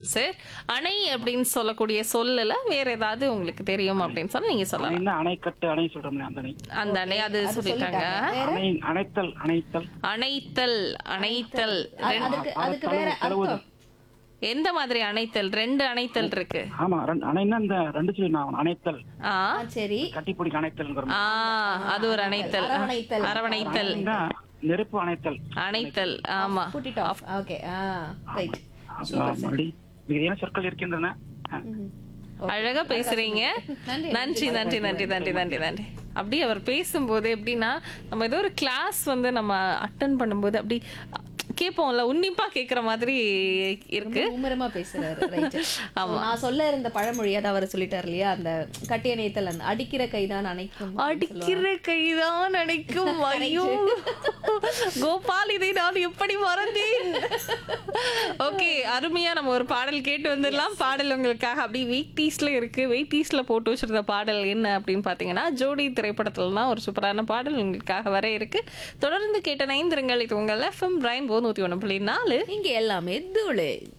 சரி அணை அப்படின்னு சொல்லக்கூடிய சொல்லல வேற ஏதாவது உங்களுக்கு தெரியும் அப்படின்னு சொன்னா நீங்க சொல்லலாம் அணைன்னா அணைக்கட்டு அணை சொல்றோம்ல அந்த அணை அந்த அணை அது சொல்லிட்டாங்க அணை அணைத்தல் அணைத்தல் அணைத்தல் அணைத்தல் அது- அதுக்கு அதுக்கு வேற அர்த்தம் எந்த மாதிரி அணைத்தல் ரெண்டு அணைத்தல் இருக்கு ஆமா ரெண்டு- அணைன்னா இந்த ரெண்டு சொல்லி நான் அணைத்தல் ஆ ஆ, சரி கட்டிப்பிடிக்க அணைத்தல் ஆ அது ஒரு அணைத்தல் அரவணைத்தல். அரவணைத்தல் நெருப்பு அணைத்தல் அணைத்தல் ஆமா கூட்டிட்டோம் ஓகே ஆ ரைட் மறுபடி மிகுதியான சொற்கள் இருக்கின்றன ஆ. அழகா பேசுறீங்க நன்றி, நன்றி நன்றி நன்றி நன்றி நன்றி நன்றி அப்படி அவர் பேசும்போது எப்படின்னா நம்ம ஏதோ ஒரு கிளாஸ் வந்து நம்ம அட்டன் பண்ணும்போது அப்படி கேட்போம்ல உன்னிப்பா கேக்குற மாதிரி இருக்கு மும்முரமா பேசுறாரு ரைட் நான் சொல்ல இருந்த பழமொழி அதை அவர் சொல்லிட்டாரு இல்லையா அந்த கட்டிய நேத்தல் அந்த அடிக்கிற கைதான் அணைக்கும் அடிக்கிற கைதான் அணைக்கும் ஐயோ கோபால் இதை நான் எப்படி மறந்தேன் ஓகே அருமையா நம்ம ஒரு பாடல் கேட்டு வந்துடலாம் பாடல் உங்களுக்காக அப்படி வெயிட் டீஸ்ல இருக்கு வெயிட் டீஸ்ல போட்டு வச்சிருந்த பாடல் என்ன அப்படின்னு பாத்தீங்கன்னா ஜோடி திரைப்படத்துல தான் ஒரு சூப்பரான பாடல் உங்களுக்காக வர இருக்கு தொடர்ந்து கேட்ட நைந்திரங்கள் இது உங்கள் எஃப்எம் பிரைன் போ நூத்தி ஒண்ணு புள்ளி நாலு இங்க எல்லாமே தூளு